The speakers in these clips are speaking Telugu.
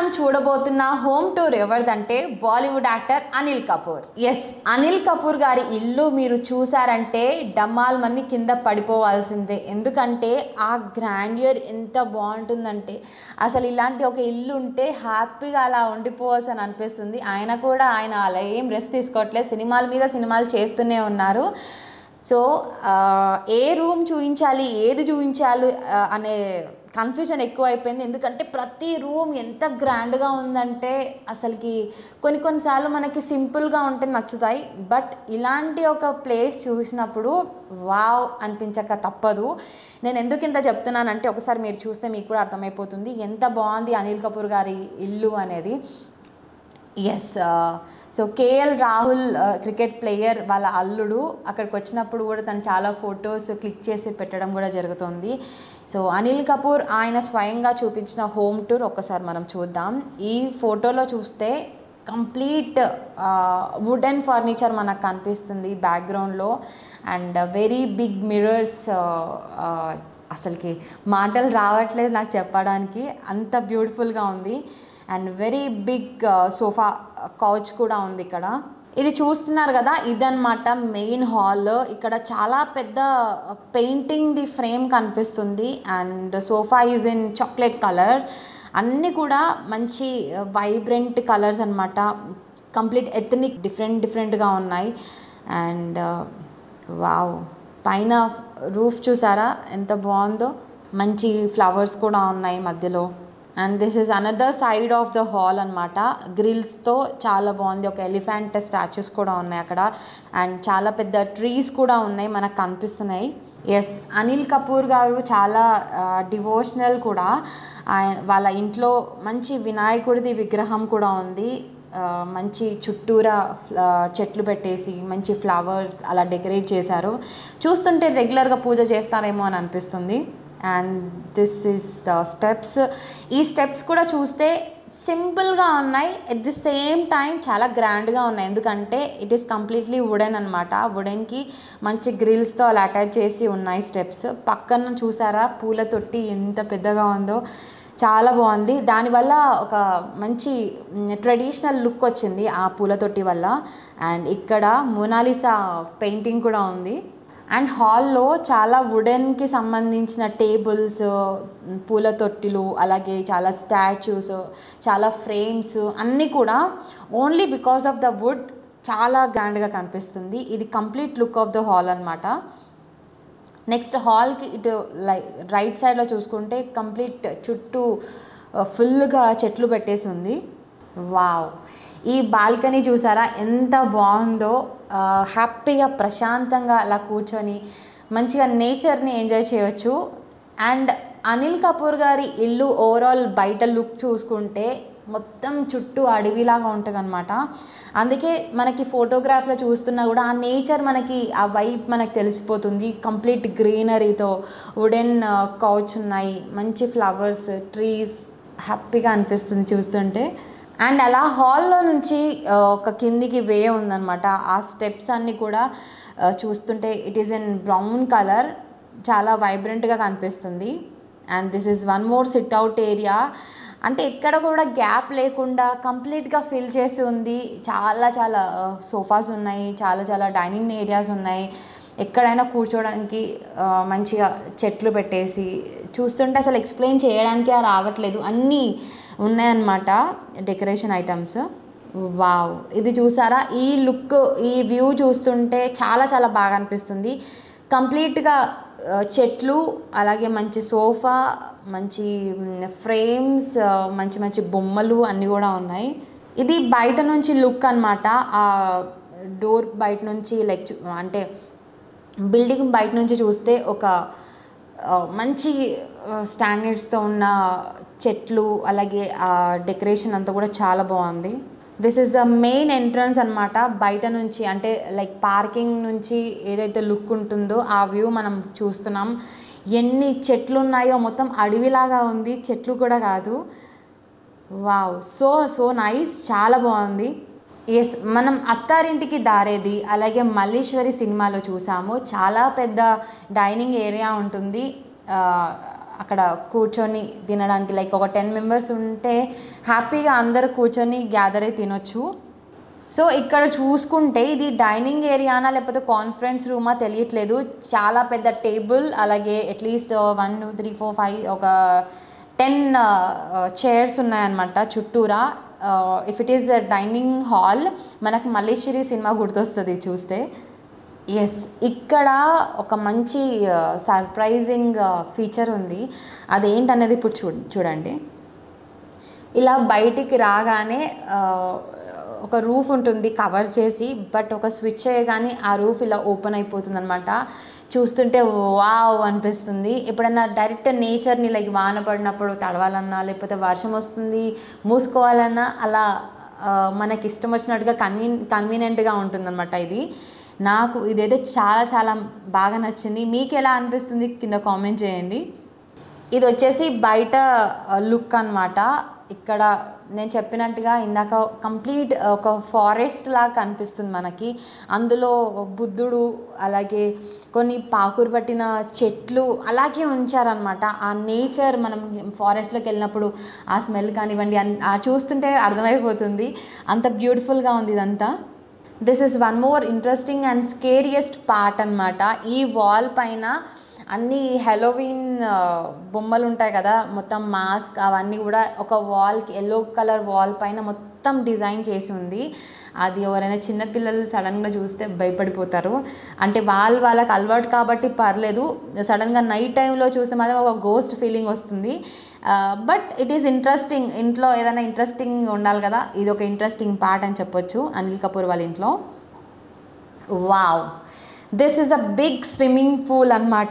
చూడబోతున్న హోమ్ టూర్ ఎవరిదంటే Bollywood actor Anil Kapoor yes Anil Kapoor గారి ఇల్లు మీరు చూసారంటే డమ్మాల్ మన్ని కింద పడిపోవాల్సిందే ఎందుకంటే ఆ గ్రాండ్యూర్ ఎంత బాగుంటుందంటే అసలు ఇలాంటి ఒక ఇల్లు ఉంటే హ్యాపీగా అలా ఉండిపోవచ్చు అని అనిపిస్తుంది ఆయన కూడా ఆయన అలా ఏం రెస్ట్ తీసుకోవట్లేదు సినిమాల మీద సినిమాలు చేస్తూనే ఉన్నారు సో ఆ, ఏ రూమ్ చూపించాలి ఏది చూపించాలి ఆ, అనే కన్ఫ్యూజన్ ఎక్కువ అయిపోయింది ఎందుకంటే ప్రతి రూమ్ ఎంత గ్రాండ్గా ఉందంటే అసలుకి కొన్ని కొన్నిసార్లు మనకి సింపుల్గా ఉంటే నచ్చుతాయి బట్ ఇలాంటి ఒక ప్లేస్ చూసినప్పుడు వావ్ అనిపించక తప్పదు నేను ఎందుకు ఇంత చెప్తున్నానంటే ఒకసారి మీరు చూస్తే మీకు కూడా అర్థమైపోతుంది ఎంత బాగుంది అనిల్ కపూర్ గారి ఇల్లు అనేది yes so KL Rahul cricket player వాళ్ళ అల్లుడు అక్కడికి వచ్చినప్పుడు కూడా తను చాలా ఫొటోస్ క్లిక్ చేసి పెట్టడం కూడా జరుగుతుంది సో అనిల్ కపూర్ ఆయన స్వయంగా చూపించిన హోమ్ టూర్ ఒక్కసారి మనం చూద్దాం ఈ ఫోటోలో చూస్తే కంప్లీట్ వుడెన్ ఫర్నిచర్ మనకు కనిపిస్తుంది బ్యాక్గ్రౌండ్లో అండ్ వెరీ బిగ్ మిరర్స్ అసలుకి మాటలు రావట్లేదు నాకు చెప్పడానికి అంత బ్యూటిఫుల్గా ఉంది and very big sofa couch కూడా ఉంది ఇక్కడ ఇది చూస్తున్నారు కదా ఇదన్నమాట మెయిన్ హాల్ ఇక్కడ చాలా పెద్ద పెయింటింగ్ ది ఫ్రేమ్ కనిపిస్తుంది and sofa is in chocolate colour అన్నీ కూడా మంచి వైబ్రెంట్ కలర్స్ అనమాట కంప్లీట్ ఎథనిక్ డిఫరెంట్ డిఫరెంట్గా ఉన్నాయి అండ్ వావ్ పైన రూఫ్ చూసారా ఎంత బాగుందో మంచి ఫ్లవర్స్ కూడా ఉన్నాయి మధ్యలో and this is another side of the hall అనమాట గ్రిల్స్తో చాలా బాగుంది ఒక ఎలిఫెంట్ స్టాచ్యూస్ కూడా ఉన్నాయి అక్కడ అండ్ చాలా పెద్ద ట్రీస్ కూడా ఉన్నాయి మనకు కనిపిస్తున్నాయి ఎస్ అనిల్ కపూర్ గారు చాలా డివోషనల్ కూడా ఆయన వాళ్ళ ఇంట్లో మంచి వినాయకుడిది విగ్రహం కూడా ఉంది ఆ, మంచి చుట్టూరా ఫ్ల- చెట్లు పెట్టేసి మంచి ఫ్లవర్స్ అలా డెకరేట్ చేశారు చూస్తుంటే రెగ్యులర్గా పూజ చేస్తారేమో అని అనిపిస్తుంది and this is the steps ఈ స్టెప్స్ కూడా చూస్తే సింపుల్గా ఉన్నాయి ఎట్ ది సేమ్ టైం చాలా గ్రాండ్గా ఉన్నాయి ఎందుకంటే ఇట్ ఈస్ కంప్లీట్లీ వుడెన్ అనమాట వుడెన్కి మంచి గ్రిల్స్తో అలా అటాచ్ చేసి ఉన్నాయి స్టెప్స్ పక్కన చూసారా పూల తొట్టి ఎంత పెద్దగా ఉందో చాలా బాగుంది దానివల్ల ఒక మంచి ట్రెడిషనల్ లుక్ వచ్చింది ఆ పూల తొట్టి వల్ల అండ్ ఇక్కడ మొనాలిసా పెయింటింగ్ కూడా ఉంది అండ్ హాల్లో చాలా వుడెన్కి సంబంధించిన టేబుల్స్ పూల తొట్టిలు అలాగే చాలా స్టాచ్యూస్ చాలా ఫ్రేమ్స్ అన్నీ కూడా only because of the wood చాలా గ్రాండ్గా కనిపిస్తుంది ఇది complete look of the hall అనమాట నెక్స్ట్ హాల్కి ఇటు లై రైట్ సైడ్లో చూసుకుంటే కంప్లీట్ చుట్టూ ఫుల్గా చెట్లు పెట్టేసి ఉంది వావ్ ఈ బాల్కనీ చూసారా ఎంత బాగుందో ఆ, హ్యాపీగా ప్రశాంతంగా అలా కూర్చొని మంచిగా నేచర్ని ఎంజాయ్ చేయొచ్చు అండ్ అనిల్ కపూర్ గారి ఇల్లు ఓవరాల్ బయట లుక్ చూసుకుంటే మొత్తం చుట్టూ అడవిలాగా ఉంటుంది అనమాట అందుకే మనకి ఫోటోగ్రాఫ్లో చూస్తున్నా కూడా ఆ నేచర్ మనకి ఆ వైబ్ మనకు తెలిసిపోతుంది కంప్లీట్ గ్రీనరీతో వుడెన్ కౌచ్ ఉన్నాయి మంచి ఫ్లవర్స్ ట్రీస్ హ్యాపీగా అనిపిస్తుంది చూస్తుంటే అండ్ అలా హాల్లో నుంచి ఆ, ఒక కిందికి వే ఉందన్నమాట ఆ స్టెప్స్ అన్నీ కూడా ఆ, చూస్తుంటే it is in brown colour చాలా వైబ్రెంట్గా కనిపిస్తుంది and this is one more sit out area అంటే ఎక్కడ కూడా గ్యాప్ లేకుండా కంప్లీట్గా ఫిల్ చేసి ఉంది చాలా చాలా సోఫాస్ ఉన్నాయి చాలా చాలా డైనింగ్ ఏరియాస్ ఉన్నాయి ఎక్కడైనా కూర్చోవడానికి ఆ, మంచిగా చెట్లు పెట్టేసి చూస్తుంటే అసలు ఎక్స్ప్లెయిన్ చేయడానికి రావట్లేదు అన్నీ ఉన్నాయన్నమాట డెకరేషన్ ఐటమ్స్ వావ్ ఇది చూసారా ఈ లుక్ ఈ వ్యూ చూస్తుంటే చాలా చాలా బాగా అనిపిస్తుంది కంప్లీట్గా ఆ, చెట్లు అలాగే మంచి సోఫా మంచి ఫ్రేమ్స్ మంచి మంచి బొమ్మలు అన్నీ కూడా ఉన్నాయి ఇది బయట నుంచి లుక్ అనమాట ఆ డోర్ బయట నుంచి లైక్ చూ- అంటే బిల్డింగ్ బయట నుంచి చూస్తే ఒక ఆ, మంచి స్టాండర్డ్స్తో ఉన్న చెట్లు అలాగే ఆ డెకరేషన్ అంతా కూడా చాలా బాగుంది this is the main entrance అనమాట బయట నుంచి అంటే లైక్ పార్కింగ్ నుంచి ఏదైతే లుక్ ఉంటుందో ఆ వ్యూ మనం చూస్తున్నాం ఎన్ని చెట్లు ఉన్నాయో మొత్తం అడవిలాగా ఉంది చెట్లు కూడా కాదు వావ్ సో సో నైస్ చాలా బాగుంది ఎస్ మనం అత్తారింటికి దారేది అలాగే మల్లీశ్వరి సినిమాలో చూసాము చాలా పెద్ద డైనింగ్ ఏరియా ఉంటుంది ఆ, అక్కడ కూర్చొని తినడానికి లైక్ ఒక టెన్ మెంబర్స్ ఉంటే హ్యాపీగా అందరు కూర్చొని గ్యాదర్ అయి తినొచ్చు సో ఇక్కడ చూసుకుంటే ఇది డైనింగ్ ఏరియానా లేకపోతే కాన్ఫరెన్స్ రూమా తెలియట్లేదు చాలా పెద్ద టేబుల్ అలాగే at least one two three four five ఒక టెన్ చైర్స్ ఉన్నాయన్నమాట చుట్టూరా if it is dining hall మనకు మల్లేశ్వరి సినిమా గుర్తొస్తుంది చూస్తే ఎస్ ఇక్కడ ఒక మంచి సర్ప్రైజింగ్ ఫీచర్ ఉంది అదేంటనేది ఇప్పుడు చూ చూడండి ఇలా బయటికి రాగానే ఆ, ఒక రూఫ్ ఉంటుంది కవర్ చేసి బట్ ఒక స్విచ్ చేయగానే ఆ రూఫ్ ఇలా ఓపెన్ అయిపోతుంది అనమాట చూస్తుంటే వావ్ అనిపిస్తుంది ఎప్పుడన్నా డైరెక్ట్ నేచర్ని లైక్ వాన పడినప్పుడు తడవాలన్నా లేకపోతే వర్షం వస్తుంది మూసుకోవాలన్నా అలా ఆ, మనకి ఇష్టం వచ్చినట్టుగా కన్వీన్ కన్వీనియంట్గా ఉంటుందన్నమాట ఇది నాకు ఇదైతే చాలా చాలా బాగా నచ్చింది మీకు ఎలా అనిపిస్తుంది కింద కామెంట్ చేయండి ఇది వచ్చేసి బయట లుక్ అన్నమాట ఇక్కడ నేను చెప్పినట్టుగా ఇందాక కంప్లీట్ ఒక ఫారెస్ట్ లాగా కనిపిస్తుంది మనకి అందులో బుద్ధుడు అలాగే కొన్ని పాకురు పట్టిన చెట్లు అలాగే ఉంచారనమాట ఆ నేచర్ మనం ఫారెస్ట్లోకి వెళ్ళినప్పుడు ఆ స్మెల్ కానివ్వండి అన్- ఆ చూస్తుంటే అర్థమైపోతుంది అంత బ్యూటిఫుల్గా ఉంది ఇదంతా this is one more interesting and scariest part అనమాట ఈ వాల్ పైన అన్ని హెలోవిన్ బొమ్మలు ఉంటాయి కదా మొత్తం మాస్క్ అవన్నీ కూడా ఒక వాల్కి ఎల్లో కలర్ వాల్ పైన మొత్తం డిజైన్ చేసి ఉంది అది ఎవరైనా చిన్నపిల్లలు సడన్గా చూస్తే భయపడిపోతారు అంటే వాళ్ళు వాళ్ళకి అలవాటు కాబట్టి పర్లేదు సడన్గా నైట్ టైంలో చూస్తే మాత్రం ఒక గోస్ట్ ఫీలింగ్ వస్తుంది బట్ ఇట్ ఈస్ ఇంట్రెస్టింగ్ ఇంట్లో ఏదైనా ఇంట్రెస్టింగ్ ఉండాలి కదా ఇది ఒక ఇంట్రెస్టింగ్ పార్ట్ అని చెప్పొచ్చు అనిల్ కపూర్ వాళ్ళ ఇంట్లో wow this is a big swimming pool అనమాట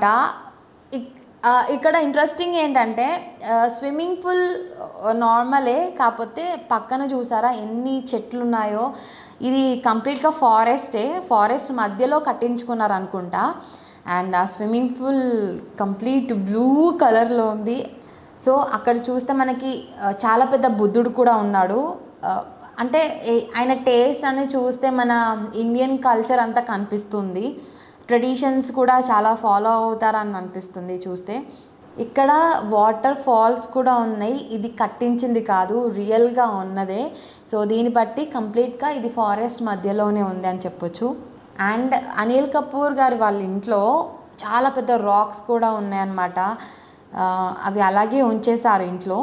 ఇక్కడ ఇంట్రెస్టింగ్ ఏంటంటే స్విమ్మింగ్ పూల్ నార్మలే కాకపోతే పక్కన చూసారా ఎన్ని చెట్లు ఉన్నాయో ఇది కంప్లీట్గా ఫారెస్టే ఫారెస్ట్ మధ్యలో కట్టించుకున్నారు అనుకుంటా అండ్ ఆ స్విమ్మింగ్ పూల్ కంప్లీట్ బ్లూ కలర్లో ఉంది సో అక్కడ చూస్తే మనకి ఆ, చాలా పెద్ద బుద్ధుడు కూడా ఉన్నాడు ఆ, అంటే ఏ- ఆయన టేస్ట్ అనేది చూస్తే మన ఇండియన్ కల్చర్ అంతా కనిపిస్తుంది ట్రెడిషన్స్ కూడా చాలా ఫాలో అవుతారని అనిపిస్తుంది చూస్తే ఇక్కడ వాటర్ ఫాల్స్ కూడా ఉన్నాయి ఇది కట్టించింది కాదు రియల్గా ఉన్నదే సో దీన్ని బట్టి కంప్లీట్గా ఇది ఫారెస్ట్ మధ్యలోనే ఉంది అని చెప్పొచ్చు అండ్ అనిల్ కపూర్ గారి వాళ్ళ ఇంట్లో చాలా పెద్ద రాక్స్ కూడా ఉన్నాయన్నమాట ఆ, అవి అలాగే ఉంచేశారు ఇంట్లో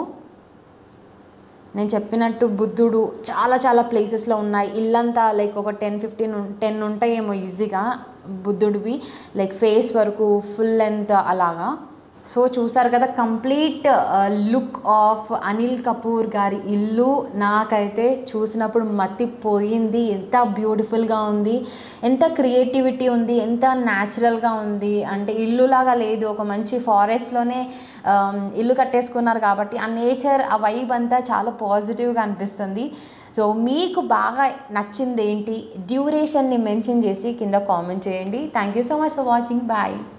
నేను చెప్పినట్టు బుద్ధుడు చాలా చాలా ప్లేసెస్లో ఉన్నాయి ఇల్లంతా లైక్ ఒక టెన్ ఫిఫ్టీన్ టెన్ ఉంటాయేమో ఈజీగా బుద్ధుడివి లైక్ ఫేస్ వరకు ఫుల్ లెంత్ అలాగా సో చూసారు కదా complete look of Anil Kapoor గారి ఇల్లు నాకైతే చూసినప్పుడు మతిపోయింది ఎంత బ్యూటిఫుల్గా ఉంది ఎంత క్రియేటివిటీ ఉంది ఎంత న్యాచురల్గా ఉంది అంటే ఇల్లులాగా లేదు ఒక మంచి ఫారెస్ట్లోనే ఇల్లు కట్టేసుకున్నారు కాబట్టి ఆ నేచర్ ఆ వైబ్ అంతా చాలా పాజిటివ్గా అనిపిస్తుంది సో మీకు బాగా నచ్చింది ఏంటి డ్యూరేషన్ని మెన్షన్ చేసి కింద కామెంట్ చేయండి thank you so much for watching bye